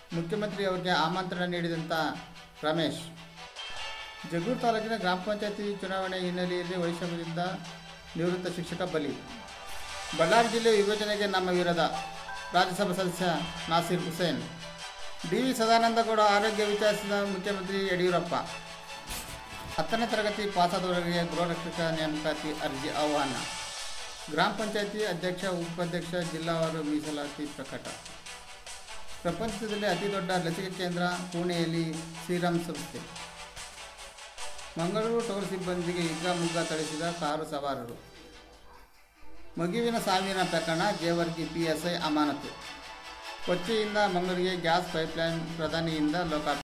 ಮುಖ್ಯಮಂತ್ರಿ ಅವರಿಗೆ ಆಮಂತ್ರಣ ನೀಡಿದಂಥ ರಮೇಶ್ ಜಗಳೂರು ತಾಲೂಕಿನ ಗ್ರಾಮ ಪಂಚಾಯತಿ ಚುನಾವಣೆ ಹಿನ್ನೆಲೆಯಲ್ಲಿ ವೈಷಮ್ಯದಿಂದ ನಿವೃತ್ತ ಶಿಕ್ಷಕ ಬಲಿ ಬಳ್ಳಾರಿ ಜಿಲ್ಲೆ ವಿಭಜನೆಗೆ ನಮ್ಮ ವಿರೋಧ ರಾಜ್ಯಸಭಾ ಸದಸ್ಯ ನಾಸೀರ್ ಹುಸೇನ್ ಡಿ ವಿ ಸದಾನಂದಗೌಡ ಆರೋಗ್ಯ ವಿಚಾರಿಸಿದ ಮುಖ್ಯಮಂತ್ರಿ ಯಡಿಯೂರಪ್ಪ ಹತ್ತನೇ ತರಗತಿ ಪಾಸಾದವರಿಗೆ ಗೃಹರಕ್ಷಕ ನೇಮಕಾತಿ ಅರ್ಜಿ ಆಹ್ವಾನ ಗ್ರಾಮ ಪಂಚಾಯತಿ ಅಧ್ಯಕ್ಷ ಉಪಾಧ್ಯಕ್ಷ ಜಿಲ್ಲಾವಾರು ಮೀಸಲಾತಿ ಪ್ರಕಟ ಪ್ರಪಂಚದಲ್ಲಿ ಅತಿ ದೊಡ್ಡ ಲಸಿಕೆ ಕೇಂದ್ರ ಪುಣೆಯಲ್ಲಿ ಶ್ರೀರಾಮ್ ಸಂಸ್ಥೆ ಮಂಗಳೂರು ಟೋಲ್ ಸಿಬ್ಬಂದಿಗೆ ಹಿಗ್ಗಾಮುಗ್ಗಾ ಥಳಿಸಿದ ಕಾರು ಸವಾರರು ಮಗುವಿನ ಸಾವಿನ ಪ್ರಕರಣ ಜೇವರ್ಗಿ ಪಿಎಸ್ಐ ಅಮಾನತು ಕೊಚ್ಚಿಯಿಂದ ಮಂಗಳೂರಿಗೆ ಗ್ಯಾಸ್ ಪೈಪ್ಲೈನ್ ಪ್ರಧಾನಿಯಿಂದ ಲೋಕಾರ್ಪಣೆ